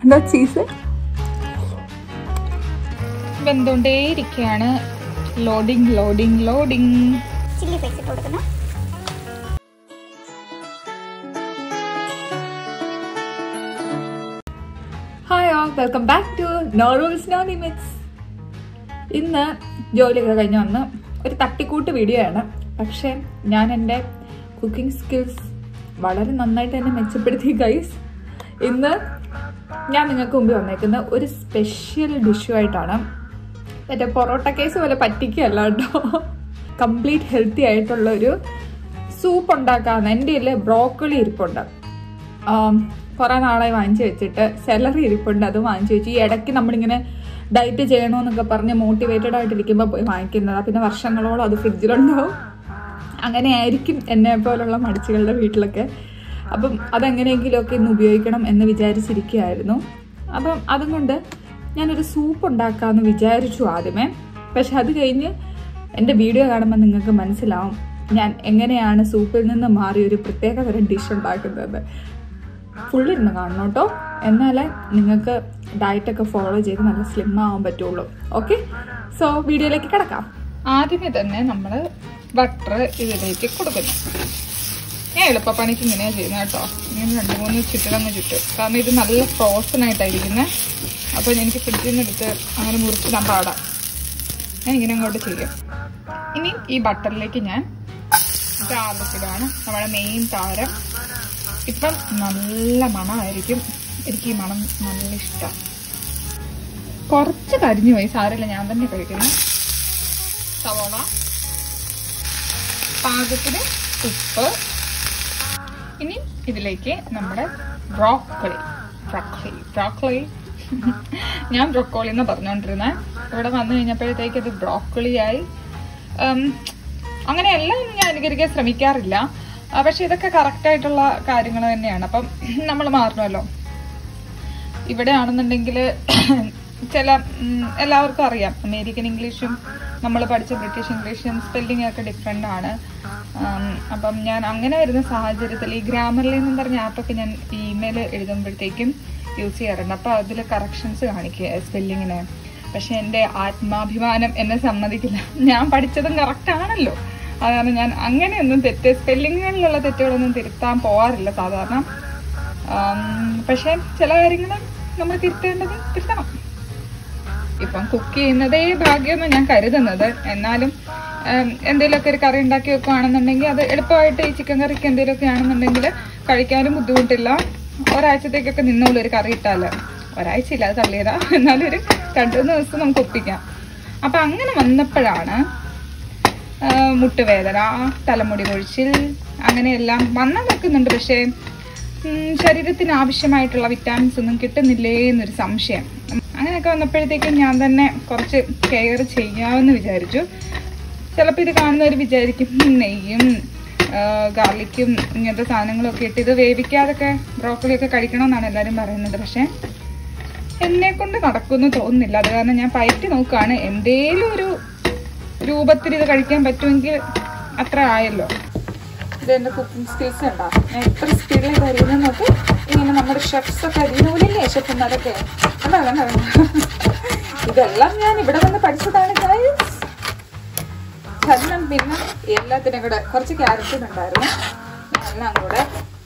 എന്താ ചീസ് വെന്തുകൊണ്ടേയിരിക്കുകയാണ് loading loading loading chilli flakes ഇട്ട് കൊടുക്കുന്നു hi all welcome back to no rules no limits ഇന്ന് ജോലിയൊക്കെ കഴിഞ്ഞ് വന്ന് ഒരു തട്ടിക്കൂട്ട് വീഡിയോ ആണ് പക്ഷേ ഞാൻ എൻ്റെ കുക്കിംഗ് സ്കിൽസ് വളരെ നന്നായിട്ട് തന്നെ മെച്ചപ്പെടുത്തി ഗൈസ് ഇന്ന് ഞാൻ നിങ്ങൾക്ക് മുമ്പിൽ വന്നേക്കുന്ന ഒരു സ്പെഷ്യൽ ഡിഷുമായിട്ടാണ് മറ്റേ പൊറോട്ട കേസ് പോലെ പറ്റിക്കുകയല്ല കേട്ടോ കംപ്ലീറ്റ് ഹെൽത്തി ആയിട്ടുള്ള ഒരു സൂപ്പ് ഉണ്ടാക്കാന്ന് എൻ്റെ കയ്യിൽ ബ്രോക്കോളി ഇരിപ്പുണ്ട് കുറേ നാളായി വാങ്ങിച്ചു വെച്ചിട്ട് സെലറി ഇരിപ്പുണ്ട് അത് വാങ്ങിച്ചു വെച്ചു ഈ ഇടയ്ക്ക് നമ്മളിങ്ങനെ ഡയറ്റ് ചെയ്യണമെന്നൊക്കെ പറഞ്ഞ് മോട്ടിവേറ്റഡ് ആയിട്ടിരിക്കുമ്പോൾ പോയി വാങ്ങിക്കുന്നതാണ് പിന്നെ വർഷങ്ങളോളം അത് ഫ്രിഡ്ജിലുണ്ടാവും അങ്ങനെ ആയിരിക്കും എന്നെ പോലുള്ള മടിച്ചുകളുടെ വീട്ടിലൊക്കെ അപ്പം അതെങ്ങനെയെങ്കിലുമൊക്കെ ഇന്ന് ഉപയോഗിക്കണം എന്ന് വിചാരിച്ചിരിക്കുകയായിരുന്നു അപ്പം അതുകൊണ്ട് ഞാനൊരു സൂപ്പ് ഉണ്ടാക്കാമെന്ന് വിചാരിച്ചു ആദ്യമേ പക്ഷെ അത് കഴിഞ്ഞ് എൻ്റെ വീഡിയോ കാണുമ്പോൾ നിങ്ങൾക്ക് മനസ്സിലാവും ഞാൻ എങ്ങനെയാണ് സൂപ്പിൽ നിന്ന് മാറി ഒരു പ്രത്യേക തരം ഡിഷ് ഉണ്ടാക്കുന്നത് ഫുള്ളിരുന്ന് കാണണം കേട്ടോ എന്നാലേ നിങ്ങൾക്ക് ഡയറ്റൊക്കെ ഫോളോ ചെയ്ത് നല്ല സ്ലിം ആവാൻ പറ്റുള്ളൂ ഓക്കെ സോ വീഡിയോയിലേക്ക് കിടക്കാം ആദ്യമേ തന്നെ നമ്മൾ ബട്ടർ ഇതിലേക്ക് കൊടുക്കുന്നു ഞാൻ എളുപ്പപ്പണിക്ക് ഇങ്ങനെയാണ് ചെയ്യുന്നത് കേട്ടോ ഇങ്ങനെ രണ്ട് മൂന്ന് ചുറ്റിടങ്ങ് ചുറ്റും കാരണം ഇത് നല്ല ഫ്രോസൺ ആയിട്ടായിരിക്കുന്നത് അപ്പോൾ എനിക്ക് ഫ്രിഡ്ജിൽ നിന്ന് എടുത്ത് അങ്ങനെ മുറിച്ചിടാൻ പാടാം ഞാൻ ഇങ്ങനെ അങ്ങോട്ട് ചെയ്യും ഇനി ഈ ബട്ടറിലേക്ക് ഞാൻ ഗാർലിക് ഇടാണ് നമ്മുടെ മെയിൻ താരം ഇപ്പം നല്ല മണമായിരിക്കും എനിക്ക് ഈ മണം നല്ല ഇഷ്ടം കുറച്ച് കരിഞ്ഞു പോയി സാരമില്ല ഞാൻ തന്നെ കഴിക്കുന്നു സവോള പാകത്തിന് ഉപ്പ് ഇനി ഇതിലേക്ക് നമ്മുടെ ബ്രോക്കോളി ബ്രോക്കോളി ബ്രോക്കോളി ഞാൻ ബ്രോക്കോളി എന്ന് പറഞ്ഞുകൊണ്ടിരുന്നത് ഇവിടെ വന്നു കഴിഞ്ഞപ്പോഴത്തേക്ക് ഇത് ബ്രോക്കോളിയായി ഉം, അങ്ങനെ എല്ലാം ഒന്നും ഞാൻ അനുകരിക്കാൻ ശ്രമിക്കാറില്ല ആ, പക്ഷെ ഇതൊക്കെ കറക്റ്റ് ആയിട്ടുള്ള കാര്യങ്ങൾ തന്നെയാണ് അപ്പം നമ്മൾ മാറണമല്ലോ ഇവിടെ ആണെന്നുണ്ടെങ്കിൽ ചില ഉം, എല്ലാവർക്കും അറിയാം അമേരിക്കൻ ഇംഗ്ലീഷും നമ്മൾ പഠിച്ച ബ്രിട്ടീഷ് ഇംഗ്ലീഷും സ്പെല്ലിംഗ് ഒക്കെ ഡിഫറെൻ്റ് ആണ് ഉം, അപ്പം ഞാൻ അങ്ങനെ വരുന്ന സാഹചര്യത്തിൽ ഈ ഗ്രാമറിൽ എന്നും പറഞ്ഞ ആപ്പൊക്കെ ഞാൻ ഇമെയിൽ എഴുതുമ്പോഴത്തേക്കും യൂസ് ചെയ്യാറുണ്ട് അപ്പോൾ അതിൽ കറക്ഷൻസ് കാണിക്കുക സ്പെല്ലിങ്ങിന് പക്ഷെ എൻ്റെ ആത്മാഭിമാനം എന്നെ സമ്മതിക്കില്ല ഞാൻ പഠിച്ചതും കറക്റ്റ് ആണല്ലോ അതാണ് ഞാൻ അങ്ങനെയൊന്നും തെറ്റ് സ്പെല്ലിങ്ങുകളിലുള്ള തെറ്റുകളൊന്നും തിരുത്താൻ പോവാറില്ല സാധാരണ ആം, പക്ഷേ ചില കാര്യങ്ങൾ നമ്മൾ തിരുത്തേണ്ടത് തിരുത്തണം ഇപ്പം കുക്ക് ചെയ്യുന്നതേ ഭാഗ്യമെന്ന് ഞാൻ കരുതുന്നത് എന്നാലും ഉം, എന്തെങ്കിലുമൊക്കെ ഒരു കറി ഉണ്ടാക്കി വെക്കുകയാണെന്നുണ്ടെങ്കിൽ അത് എളുപ്പമായിട്ട് ഈ ചിക്കൻ കറിക്ക് എന്തെങ്കിലുമൊക്കെ ആണെന്നുണ്ടെങ്കിൽ കഴിക്കാനും ബുദ്ധിമുട്ടില്ല ഒരാഴ്ചത്തേക്കൊക്കെ നിന്നോളൂ ഒരു കറി ഇട്ടാൽ ഒരാഴ്ച ഇല്ല അത് തള്ളിയതാ എന്നാലും ഒരു രണ്ടു മൂന്ന് ദിവസം നമുക്ക് ഒപ്പിക്കാം അപ്പം അങ്ങനെ വന്നപ്പോഴാണ് ആ, മുട്ടുവേദന തലമുടി കൊഴിച്ചിൽ അങ്ങനെയെല്ലാം വന്നാൽ നിൽക്കുന്നുണ്ട് പക്ഷേ ഉം, ശരീരത്തിന് ആവശ്യമായിട്ടുള്ള വിറ്റാമിൻസ് ഒന്നും കിട്ടുന്നില്ലേ എന്നൊരു സംശയം അങ്ങനെയൊക്കെ വന്നപ്പോഴത്തേക്കും ഞാൻ തന്നെ കുറച്ച് കെയർ ചെയ്യാമെന്ന് വിചാരിച്ചു ചിലപ്പോൾ ഇത് കാണുന്നവർ വിചാരിക്കും "ഉം, നെയ്യും ഗാർലിക്കും ഇങ്ങനത്തെ സാധനങ്ങളൊക്കെ ഇട്ട് ഇത് വേവിക്കാതൊക്കെ ബ്രോക്കലിയൊക്കെ കഴിക്കണമെന്നാണ് എല്ലാവരും പറയുന്നത് പക്ഷേ എന്നെ കൊണ്ട് നടക്കുമെന്ന് തോന്നുന്നില്ല അത് കാരണം ഞാൻ പയറ്റി നോക്കുകയാണ് എന്തേലും ഒരു രൂപത്തിൽ ഇത് കഴിക്കാൻ പറ്റുമെങ്കിൽ അത്ര ആയല്ലോ ഇത് എന്റെ കുക്കിംഗ് സ്കിൽസ് ഉണ്ടോ ഞാൻ എത്ര സ്പീഡിൽ അരിയുന്ന നോക്ക് ഇങ്ങനെ നമ്മുടെ ഷെഫ്സ് ഒക്കെ അരിയുന്നില്ലേ ഷെഫന്മാരൊക്കെ കണ്ടോ കണ്ടോ കണ്ടോ? ഇതെല്ലാം ഞാൻ ഇവിടെ വന്ന് പഠിച്ചതാണ് guys. ചന്നം പിന്നെ എല്ലാത്തിനും കൂടെ കുറച്ച് ക്യാരറ്റും ഉണ്ടായിരുന്നു എല്ലാം കൂടെ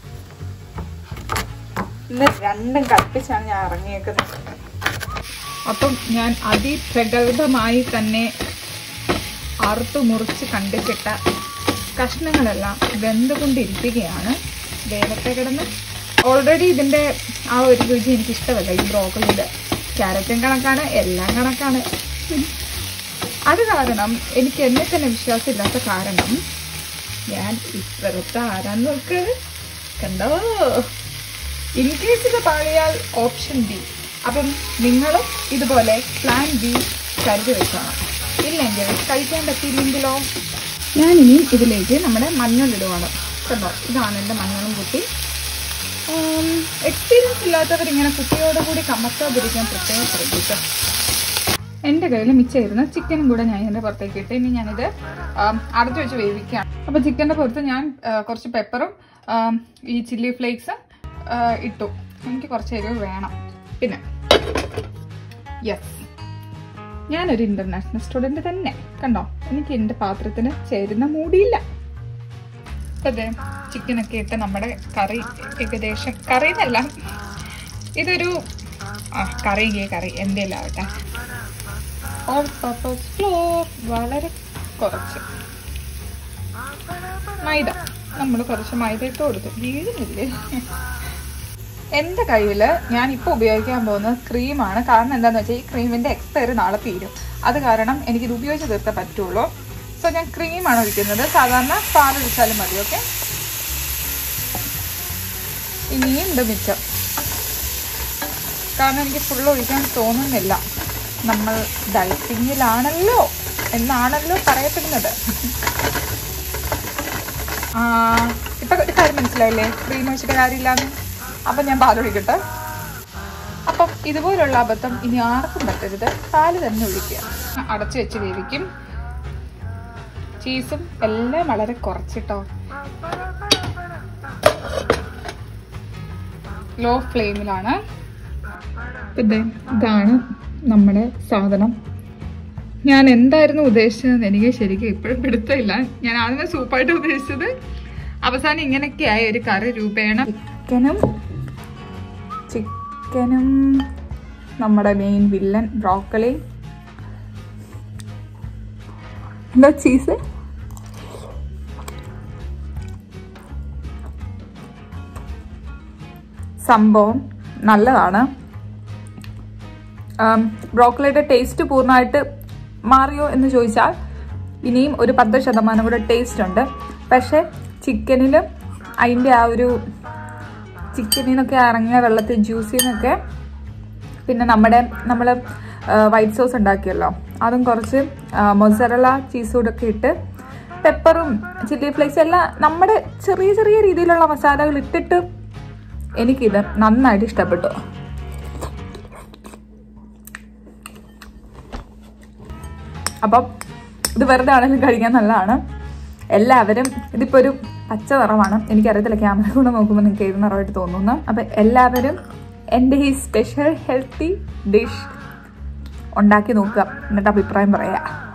ഇന്ന് രണ്ടും കൽപ്പിച്ചാണ് ഞാൻ ഇറങ്ങിയേക്കുന്നത് അപ്പം ഞാൻ അതിപ്രഗത്ഭമായി തന്നെ അറുത്തു മുറിച്ച് കണ്ടിട്ടിട്ട കഷ്ണങ്ങളെല്ലാം വെന്തുകൊണ്ടിരിക്കുകയാണ് വേഗത്തെ കിടന്ന് ഓൾറെഡി ഇതിൻ്റെ ആ ഒരു രുചി എനിക്ക് ഇഷ്ടമല്ല ഈ ബ്രോക്കലിൻ്റെ ക്യാരറ്റും കണക്കാണ് എല്ലാം കണക്കാണ് അത് കാരണം എനിക്ക് എന്നെ തന്നെ വിശ്വാസമില്ലാത്ത കാരണം ഞാൻ ഇപ്പുറത്ത് ആരാന്ന് നോക്ക് കണ്ടോ ഇൻ കേസ് ഇത് പാളിയാൽ ഓപ്ഷൻ ബി അപ്പം നിങ്ങളും ഇതുപോലെ പ്ലാൻ ബി കരുതി വെക്കണം ഇല്ലെങ്കിൽ കഴിക്കാൻ പറ്റിയില്ലെങ്കിലോ ഞാനിനി ഇതിലേക്ക് നമ്മുടെ മഞ്ഞളിടുവാണ് കണ്ടോ ഇതാണ് എൻ്റെ മഞ്ഞളും കുട്ടി എക്സ്പീരിയൻസ് ഇല്ലാത്തവർ ഇങ്ങനെ കുട്ടിയോടുകൂടി കമത്താതിരിക്കാൻ പ്രത്യേകം ശ്രദ്ധിക്കാം എൻ്റെ കയ്യിൽ മിച്ചമായിരുന്ന ചിക്കനും കൂടെ ഞാൻ ഇതിൻ്റെ പുറത്തേക്ക് ഇട്ട് ഇനി ഞാനിത് ആം, അടച്ചു വെച്ച് വേവിക്കാം അപ്പോൾ ചിക്കൻ്റെ പുറത്ത് ഞാൻ ആ, കുറച്ച് പെപ്പറും ആം, ഈ ചില്ലി ഫ്ലേക്സും ഇട്ടു എനിക്ക് കുറച്ച് എരിവ് വേണം പിന്നെ യെസ് ഞാനൊരു ഇന്റർനാഷണൽ സ്റ്റുഡന്റ് തന്നെ കണ്ടോ എനിക്ക് എന്റെ പാത്രത്തിന് ചേരുന്ന മൂടിയില്ല അതെ ചിക്കനൊക്കെ ഇട്ട് നമ്മുടെ കറി ഏകദേശം കറി എന്നല്ല ഇതൊരു ആ കറി ഗേ കറി എൻ്റെ ആവട്ടെ ഓൾ പർപ്പസ് ഫ്ലോർ വളരെ കുറച്ച് മൈദ നമ്മൾ കുറച്ച് മൈദ ഇട്ട് കൊടുത്തു വീഴുന്നില്ലേ എൻ്റെ കയ്യിൽ ഞാൻ ഇപ്പോൾ ഉപയോഗിക്കാൻ പോകുന്നത് ക്രീമാണ് കാരണം എന്താണെന്ന് വെച്ചാൽ ഈ ക്രീമിൻ്റെ എക്സ്പയറി നാളെ തീരും അത് കാരണം എനിക്കിത് ഉപയോഗിച്ച് തീർത്തേ പറ്റുള്ളൂ സോ ഞാൻ ക്രീമാണ് ഒഴിക്കുന്നത് സാധാരണ പാൽ ഒഴിച്ചാലും മതി ഓക്കെ ഇനിയും ഉണ്ട് മിച്ചം കാരണം എനിക്ക് ഫുൾ ഒഴിക്കാൻ തോന്നുന്നില്ല നമ്മൾ ഡയറ്റിങ്ങിലാണല്ലോ എന്നാണല്ലോ പറയപ്പെടുന്നത് ആ ഇപ്പൊ ഒരു കാര്യം മനസ്സിലായില്ലേ ക്രീം ഒഴിച്ചിട്ട് കാര്യമില്ലാന്ന് അപ്പൊ ഞാൻ പാലൊഴിക്കട്ടെ അപ്പം ഇതുപോലുള്ള അബദ്ധം ഇനി ആർക്കും പറ്റരുത് പാല് തന്നെ ഒഴിക്കുക അടച്ചു വെച്ച് വേവിക്കും ചീസും എല്ലാം വളരെ കുറച്ചിട്ടോ ലോ ഫ്ലെയിമിലാണ് പിന്നെ ഇതാണ് നമ്മുടെ സാധനം ഞാൻ എന്തായിരുന്നു ഉദ്ദേശിച്ചതെന്ന് എനിക്ക് ശരിക്കും ഇപ്പോഴും പിടുത്തമില്ല ഞാൻ ആദ്യമേ സൂപ്പായിട്ട് ഉദ്ദേശിച്ചത് അവസാനം ഇങ്ങനെയൊക്കെയായി ഒരു കറി രൂപേണ ചിക്കനും ചിക്കനും നമ്മുടെ മെയിൻ വില്ലൻ ബ്രോക്കളി എന്താ ചീസ് സംഭവം നല്ലതാണ് ബ്രോക്കലിയുടെ ടേസ്റ്റ് പൂർണ്ണമായിട്ട് മാറിയോ എന്ന് ചോദിച്ചാൽ ഇനിയും ഒരു പത്ത് ശതമാനം കൂടെ ടേസ്റ്റ് ഉണ്ട് പക്ഷേ ചിക്കനിൽ അതിൻ്റെ ആ ഒരു ചിക്കനിൽ നിന്നൊക്കെ ഇറങ്ങിയ വെള്ളത്തിൽ ജ്യൂസിൽ നിന്നൊക്കെ പിന്നെ നമ്മുടെ നമ്മൾ വൈറ്റ് സോസ് ഉണ്ടാക്കിയല്ലോ അതും കുറച്ച് മൊസറല ചീസ് കൂടൊക്കെ ഇട്ട് പെപ്പറും ചില്ലി ഫ്ലേക്സ് എല്ലാം നമ്മുടെ ചെറിയ ചെറിയ രീതിയിലുള്ള മസാലകൾ ഇട്ടിട്ട് എനിക്കിത് നന്നായിട്ട് ഇഷ്ടപ്പെട്ടു അപ്പം ഇത് വെറുതെ ആണെങ്കിലും കഴിക്കാൻ നല്ലതാണ് എല്ലാവരും ഇതിപ്പോൾ ഒരു പച്ച നിറമാണ് എനിക്കറിയത്തില്ല ക്യാമറ കൂടെ നോക്കുമ്പോൾ നിങ്ങൾക്ക് ഏത് നിറമായിട്ട് തോന്നുന്നു അപ്പം എല്ലാവരും എൻ്റെ ഈ സ്പെഷ്യൽ ഹെൽത്തി ഡിഷ് ഉണ്ടാക്കി നോക്കുക എന്നിട്ട് അഭിപ്രായം പറയാം